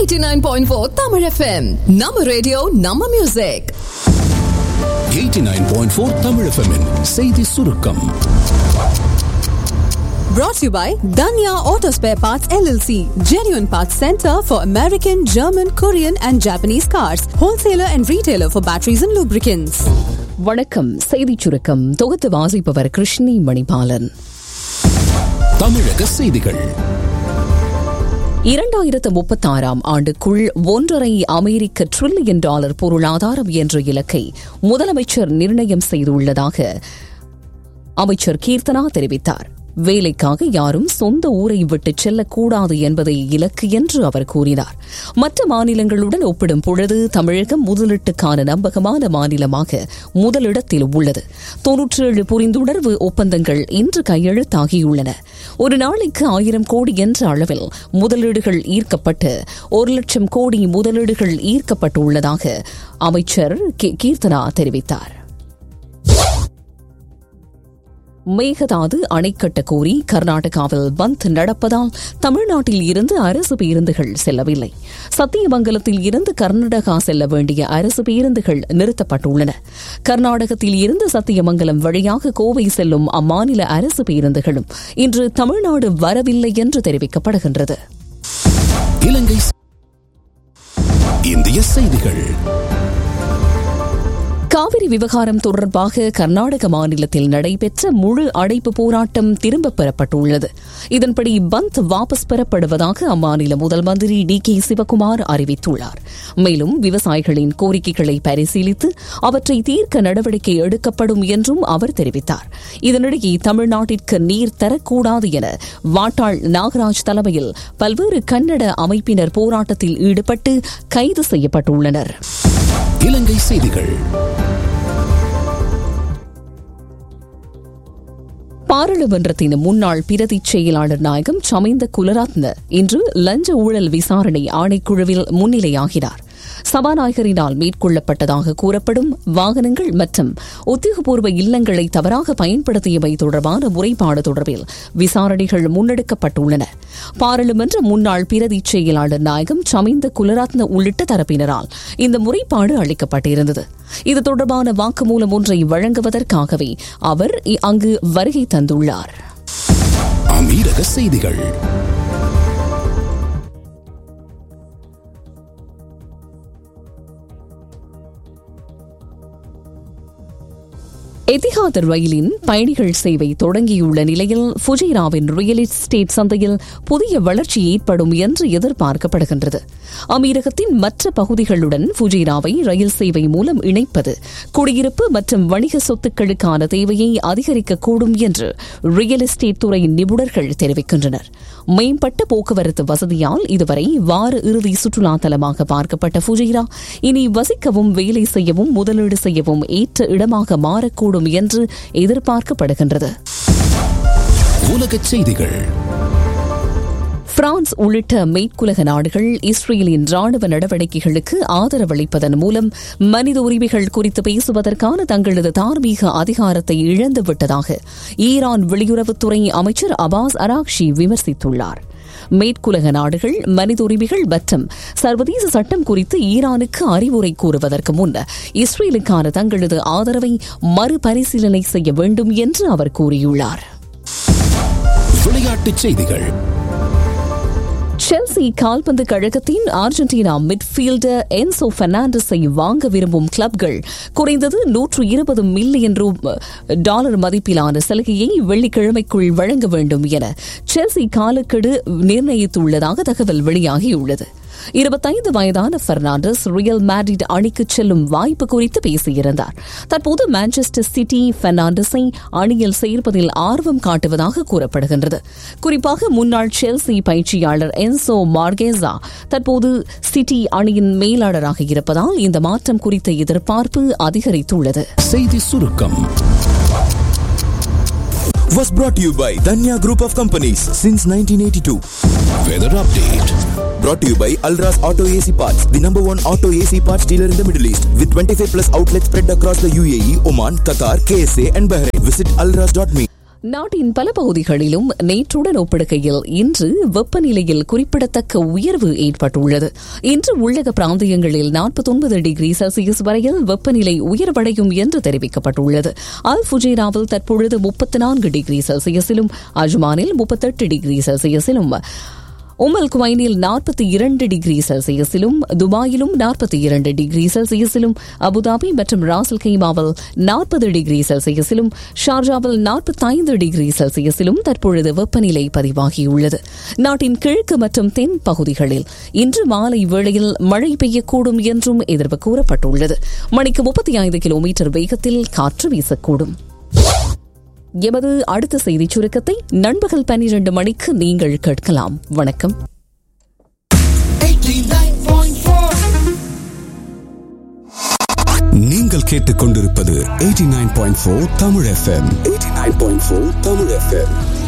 89.4 Tamil FM. நம்ம radio நம்ம music 89.4 Tamil FM -இன் செய்தி சுருக்கம் brought to you by Danya Auto Spare Parts LLC, genuine parts center for American, German, Korean and Japanese cars, wholesaler and retailer for batteries and lubricants. வணக்கம் செய்திச் சுருக்கம் தொகுத்து வாசிப்பவர் கிருஷ்ணி மணிபாலன் தமிழக செய்திகள் இரண்டாயிரத்து முப்பத்தாறாம் ஆண்டுக்குள் ஒன்றரை அமெரிக்க டிரில்லியன் டாலர் பொருளாதாரம் என்ற இலக்கை முதலமைச்சர் நிர்ணயம் செய்துள்ளதாக அமைச்சர் கீர்த்தனா தெரிவித்தார் வேலைக்காக யாரும் சொந்த ஊரை விட்டு செல்லக்கூடாது என்பதை இலக்கு என்று அவர் கூறினார் மற்ற மாநிலங்களுடன் ஒப்பிடும் பொழுது தமிழகம் முதலீட்டுக்கான நம்பகமான மாநிலமாக முதலிடத்தில் உள்ளது தொன்னூற்றேழு புரிந்துணர்வு ஒப்பந்தங்கள் இன்று கையெழுத்தாகியுள்ளன ஒரு நாளைக்கு ஆயிரம் கோடி என்ற அளவில் முதலீடுகள் ஈர்க்கப்பட்டு ஒரு லட்சம் கோடி முதலீடுகள் ஈர்க்கப்பட்டுள்ளதாக அமைச்சர் கீர்த்தனா தெரிவித்தார் மேகதாது அணை கட்ட கோரி கர்நாடகாவில் பந்த் நடப்பதால் தமிழ்நாட்டில் இருந்து அரசு பேருந்துகள் செல்லவில்லை சத்தியமங்கலத்தில் இருந்து கர்நாடகா செல்ல வேண்டிய அரசு பேருந்துகள் நிறுத்தப்பட்டுள்ளன கர்நாடகத்தில் இருந்து சத்தியமங்கலம் வழியாக கோவை செல்லும் அம்மாநில அரசு பேருந்துகளும் இன்று தமிழ்நாடு வரவில்லை என்று தெரிவிக்கப்படுகின்றது இலங்கை இந்திய செய்திகள் காவிரி விவகாரம் தொடர்பாக கர்நாடக மாநிலத்தில் நடைபெற்ற முழு அடைப்பு போராட்டம் திரும்பப் பெறப்பட்டுள்ளது இதன்படி பந்த் வாபஸ் பெறப்படுவதாக அம்மாநில முதல் மந்திரி டி கே சிவகுமார் அறிவித்துள்ளார் மேலும் விவசாயிகளின் கோரிக்கைகளை பரிசீலித்து அவற்றை தீர்க்க நடவடிக்கை எடுக்கப்படும் என்றும் அவர் தெரிவித்தார் இதனிடையே தமிழ்நாட்டிற்கு நீர் தரக்கூடாது என வாட்டாள் நாகராஜ் தலைமையில் பல்வேறு கன்னட அமைப்பினர் போராட்டத்தில் ஈடுபட்டு கைது செய்யப்பட்டுள்ளனர் இலங்கை செய்திகள் பாராளுமன்றத்தின் முன்னாள் பிரதி செயலாளர் நாயகம் சமைந்த குலரத்ன இன்று லஞ்ச ஊழல் விசாரணை ஆணைக்குழுவில் முன்னிலையாகிறார் சபாநாயகரினால் மேற்கொள்ளப்பட்டதாக கூறப்படும் வாகனங்கள் மற்றும் உத்தியோகபூர்வ இல்லங்களை தவறாக பயன்படுத்தியவை தொடர்பான முறைப்பாடு தொடர்பில் விசாரணைகள் முன்னெடுக்கப்பட்டுள்ளன பாராளுமன்ற முன்னாள் பிரதி செயலாளர் நாயகம் சமிந்த குலரத்ன உள்ளிட்ட தரப்பினரால் இந்த முறைப்பாடு அளிக்கப்பட்டிருந்தது இது தொடர்பான வாக்குமூலம் ஒன்றை வழங்குவதற்காகவே அவர் அங்கு வருகை தந்துள்ளார் அமீரக செய்திகள் எதிஹாத் ரயிலின் பயணிகள் சேவை தொடங்கியுள்ள நிலையில் ஃபுஜிராவின் ரியல் எஸ்டேட் சந்தையில் புதிய வளர்ச்சி ஏற்படும் என்று எதிர்பார்க்கப்படுகின்றது அமீரகத்தின் மற்ற பகுதிகளுடன் ஃபுஜிராவை ரயில் சேவை மூலம் இணைப்பது குடியிருப்பு மற்றும் வணிக சொத்துக்களுக்கான தேவையை அதிகரிக்கக்கூடும் என்று ரியல் எஸ்டேட் துறை நிபுணர்கள் தெரிவிக்கின்றனர் மேம்பட்ட போக்குவரத்து வசதியால் இதுவரை வார இறுதி சுற்றுலா தலமாக பார்க்கப்பட்ட ஃபுஜிரா இனி வசிக்கவும் வேலை செய்யவும் முதலீடு செய்யவும் ஏற்ற இடமாக மாறக்கூடும் கூடும் என்று எதிர்பார்க்கப்படுகின்றது உலக செய்திகள் பிரான்ஸ் உள்ளிட்ட மேற்குலக நாடுகள் இஸ்ரேலின் ராணுவ நடவடிக்கைகளுக்கு ஆதரவளிப்பதன் மூலம் மனித உரிமைகள் குறித்து பேசுவதற்கான தங்களது தார்மீக அதிகாரத்தை இழந்துவிட்டதாக ஈரான் வெளியுறவுத்துறை அமைச்சர் அபாஸ் அராக்ஷி விமர்சித்துள்ளார் மேற்குலக நாடுகள் மனித உரிமைகள் மற்றும் சர்வதேச சட்டம் குறித்து ஈரானுக்கு அறிவுரை கூறுவதற்கு முன் இஸ்ரேலுக்கான தங்களது ஆதரவை மறுபரிசீலனை செய்ய வேண்டும் என்று அவர் கூறியுள்ளார் விளையாட்டுச் செய்திகள் செல்சி கால்பந்து கழகத்தின் அர்ஜென்டினா மிட்ஃபீல்டர் என்சோ பெர்னாண்டஸை வாங்க விரும்பும் கிளப்கள் குறைந்தது நூற்று இருபது மில்லியன் டாலர் மதிப்பிலான சலுகையை வெள்ளிக்கிழமைக்குள் வழங்க வேண்டும் என செல்சி காலக்கெடு நிர்ணயித்துள்ளதாக தகவல் வெளியாகியுள்ளது இருபத்தைந்து வயதான பெர்னாண்டஸ் ரியல் மேட்ரிட் அணிக்கு செல்லும் வாய்ப்பு குறித்து பேசியிருந்தார் தற்போது மான்செஸ்டர் சிட்டி பெர்னாண்டஸை அணியில் சேர்ப்பதில் ஆர்வம் காட்டுவதாக கூறப்படுகின்றது குறிப்பாக முன்னாள் செல்சி பயிற்சியாளர் என்சோ மார்கேசா தற்போது சிட்டி அணியின் மேலாளராக இருப்பதால் இந்த மாற்றம் குறித்த எதிர்பார்ப்பு அதிகரித்துள்ளது செய்தி சுருக்கம் was brought to you by Danya Group of Companies since 1982. Weather update Brought to you by Alras Auto AC Parts, the number one auto AC parts dealer in the Middle East, with 25 plus outlets spread across the UAE, Oman, Qatar, KSA, and Bahrain. Visit alras.me. நாட்டின் பல பகுதிகளிலும் நேற்றுடன் ஒப்பிடுகையில் இன்று வெப்பநிலையில் குறிப்பிடத்தக்க உயர்வு ஏற்பட்டுள்ளது இன்று உள்ளக பிராந்தியங்களில் நாற்பத்தொன்பது டிகிரி செல்சியஸ் வரையில் வெப்பநிலை உயர்வடையும் என்று தெரிவிக்கப்பட்டுள்ளது அல் ஃபுஜேராவில் தற்பொழுது முப்பத்தி நான்கு டிகிரி செல்சியஸிலும் அஜ்மானில் முப்பத்தெட்டு டிகிரி செல்சியஸிலும் உமல் குவைனில் நாற்பத்தி இரண்டு டிகிரி செல்சியஸிலும் துபாயிலும் நாற்பத்தி இரண்டு டிகிரி செல்சியஸிலும் அபுதாபி மற்றும் ராசல் கைமாவில் நாற்பது டிகிரி செல்சியஸிலும் ஷார்ஜாவில் நாற்பத்தைந்து டிகிரி செல்சியஸிலும் தற்பொழுது வெப்பநிலை பதிவாகியுள்ளது நாட்டின் கிழக்கு மற்றும் தென் பகுதிகளில் இன்று மாலை வேளையில் மழை பெய்யக்கூடும் என்றும் எதிர்ப்பு கூறப்பட்டுள்ளது மணிக்கு முப்பத்தி ஐந்து கிலோமீட்டர் வேகத்தில் காற்று வீசக்கூடும் எமது அடுத்த செய்திச் சுருக்கத்தை நண்பகல் பன்னிரண்டு மணிக்கு நீங்கள் கேட்கலாம் வணக்கம் நீங்கள் கேட்டுக்கொண்டிருப்பது 89.4 தமிழ் எஃப்எம் 89.4 தமிழ் எஃப்எம்